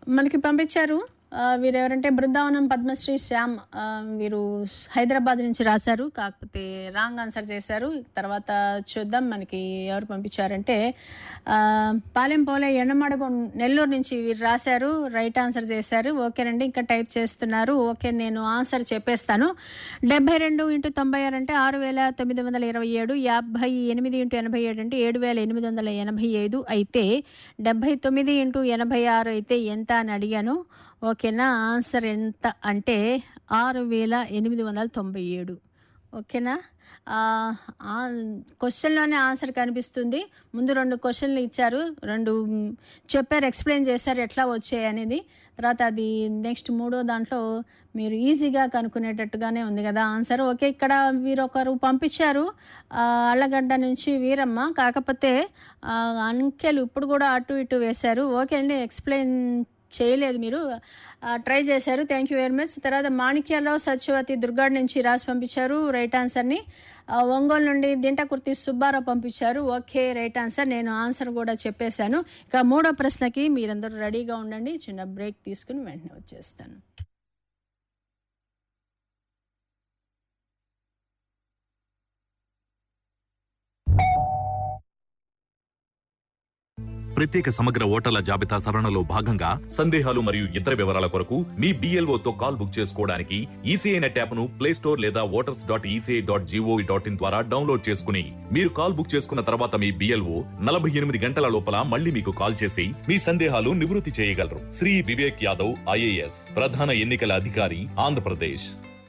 మనకి పంపించారు ఆ, వీరు ఎవరంటే బృందావనం పద్మశ్రీ శ్యామ్ ఆ, వీరు హైదరాబాద్ నుంచి రాశారు కాకపోతే రాంగ్ ఆన్సర్ చేశారు తర్వాత చూద్దాం మనకి ఎవరు పంపించారంటే ఆ, పాలెం పోలే ఎండమడుగు నెల్లూరు నుంచి వీరు రాశారు రైట్ ఆన్సర్ చేశారు ఓకేనండి ఇంకా టైప్ చేస్తున్నారు ఓకే నేను ఆన్సర్ చెప్పేస్తాను డెబ్బై రెండు ఇంటూ తొంభై ఆరు అంటే ఆరు వేల తొమ్మిది వందల ఇరవై ఏడు యాభై ఎనిమిది ఇంటూ ఎనభై ఏడు అంటే ఏడు వేల ఎనిమిది వందల ఎనభై ఐదు అయితే డెబ్బై తొమ్మిది ఇంటూ ఎనభై ఆరు అయితే ఎంత అని అడిగాను ఓకేనా ఆన్సర్ ఎంత అంటే ఆరు వేల ఎనిమిది వందల తొంభై ఏడు ఓకేనా క్వశ్చన్లోనే ఆన్సర్ కనిపిస్తుంది ముందు రెండు క్వశ్చన్లు ఇచ్చారు రెండు మ్, చెప్పారు ఎక్స్ప్లెయిన్ చేశారు ఎట్లా వచ్చాయి అనేది తర్వాత అది నెక్స్ట్ మూడో దాంట్లో మీరు ఈజీగా కనుక్కునేటట్టుగానే ఉంది కదా ఆన్సర్ ఓకే ఇక్కడ వీరొకరు పంపించారు ఆ, అల్లగడ్డ నుంచి వీరమ్మ కాకపోతే ఆ, అంకెలు ఇప్పుడు కూడా అటు ఇటు వేశారు ఓకే అండి ఎక్స్ప్లెయిన్ చేయలేదు మీరు ఆ, ట్రై చేశారు థ్యాంక్ యూ వెరీ మచ్ తర్వాత మాణిక్యాలరావు సత్యవతి దుర్గాడ్ నుంచి రాసి పంపించారు రైట్ ఆన్సర్ని ఆ, ఒంగోలు నుండి దింటకుర్తి సుబ్బారావు పంపించారు ఓకే రైట్ ఆన్సర్ నేను ఆన్సర్ కూడా చెప్పేశాను ఇక మూడో ప్రశ్నకి మీరందరూ రెడీగా ఉండండి చిన్న బ్రేక్ తీసుకుని వెంటనే వచ్చేస్తాను ప్రత్యేక సమగ్ర ఓటర్ల జాబితా సవరణలో భాగంగా సందేహాలు మరియు ఇతర వివరాల కొరకు మీ BLO తో కాల్ బుక్ చేసుకోవడానికి ఈసీఐ నెట్ యాప్ ను ప్లే స్టోర్ లేదా voters dot ECI dot gov dot in ద్వారా డౌన్లోడ్ చేసుకుని మీరు కాల్ బుక్ చేసుకున్న తర్వాత మీ బిఎల్ఓ నలభై ఎనిమిది గంటల లోపల మళ్ళీ మీకు కాల్ చేసి మీ సందేహాలు నివృత్తి చేయగలరు శ్రీ వివేక్ యాదవ్ ఐఏఎస్ ప్రధాన ఎన్నికల అధికారి Andhra Pradesh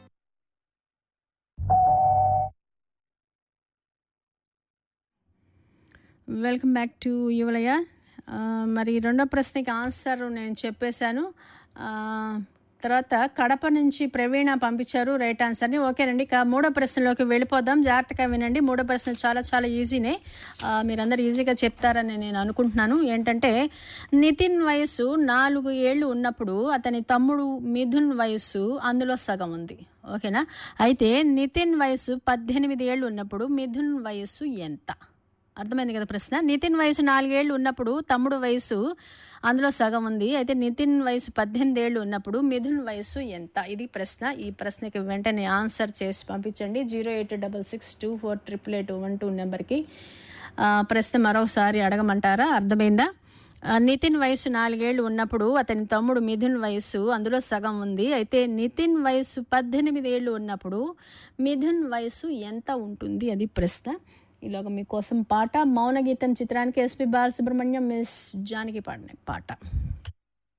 welcome back to Yuvalaya ఆ, మరి రెండో ప్రశ్నకి ఆన్సర్ నేను చెప్పేశాను ఆ, తర్వాత కడప నుంచి ప్రవీణ పంపించారు రైట్ ఆన్సర్ని ఓకేనండి ఇక మూడో ప్రశ్నలోకి వెళ్ళిపోదాం జాగ్రత్తగా వినండి మూడో ప్రశ్న చాలా చాలా ఈజీనే ఆ, మీరందరూ ఈజీగా చెప్తారని నేను అనుకుంటున్నాను ఏంటంటే నితిన్ వయసు నాలుగు ఏళ్ళు ఉన్నప్పుడు అతని తమ్ముడు మిథున్ వయసు అందులో సగం ఉంది ఓకేనా అయితే నితిన్ వయసు పద్దెనిమిది ఏళ్ళు ఉన్నప్పుడు మిథున్ వయసు ఎంత అర్థమైంది కదా ప్రశ్న నితిన్ వయసు నాలుగేళ్లు ఉన్నప్పుడు తమ్ముడు వయసు అందులో సగం ఉంది అయితే నితిన్ వయసు పద్దెనిమిది ఏళ్ళు ఉన్నప్పుడు మిథున్ వయసు ఎంత ఇది ప్రశ్న ఈ ప్రశ్నకి వెంటనే ఆన్సర్ చేసి పంపించండి zero eight double six two four triple eight one two నెంబర్కి ఆ, ప్రశ్న మరోసారి అడగమంటారా అర్థమైందా ఆ, నితిన్ వయసు నాలుగేళ్లు ఉన్నప్పుడు అతని తమ్ముడు మిథున్ వయసు అందులో సగం ఉంది అయితే నితిన్ వయసు పద్దెనిమిది ఏళ్ళు ఉన్నప్పుడు మిథున్ వయసు ఎంత ఉంటుంది అది ప్రశ్న ఇలాగ మీకోసం పాట మౌన గీతం చిత్రానికి ఎస్పి బాలసుబ్రహ్మణ్యం మిస్ జానకి పాడిన పాట